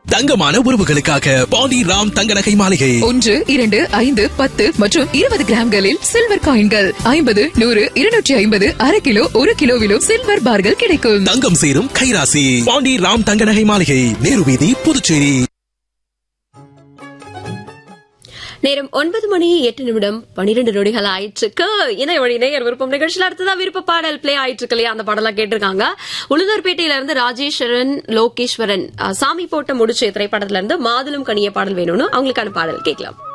தங்கமான உறவுகளுக்காக பாண்டி ராம் தங்க நகை மாளிகை ஒன்று இரண்டு ஐந்து பத்து மற்றும் இருபது கிராம்களில் சில்வர் காயின்கள் ஐம்பது நூறு இருநூற்றி ஐம்பது அரை கிலோ ஒரு கிலோவிலும் சில்வர் பார்கள் கிடைக்கும் தங்கம் சேரும் கைராசி பாண்டி ராம் தங்க நகை மாளிகை நேரு வீதி புதுச்சேரி நேரம் ஒன்பது மணி எட்டு நிமிடம் பனிரெண்டு நொடிகள் ஆயிற்றுக்கு இணைய வழி நேயர் விருப்பம் நிகழ்ச்சியில அடுத்ததா விருப்ப பாடல் பிளே ஆயிட்டு இருக்கு இல்லையா அந்த பாடலாம் கேட்டிருக்காங்க உளுந்தூர்பேட்டையில இருந்து ராஜேஸ்வரன் லோகேஸ்வரன் அஹ், சாமி போட்ட முடிச்சு திரைப்படத்துல இருந்து மாதுளம் கனிய பாடல் வேணும்னு அவங்களுக்கான பாடல் கேட்கலாம்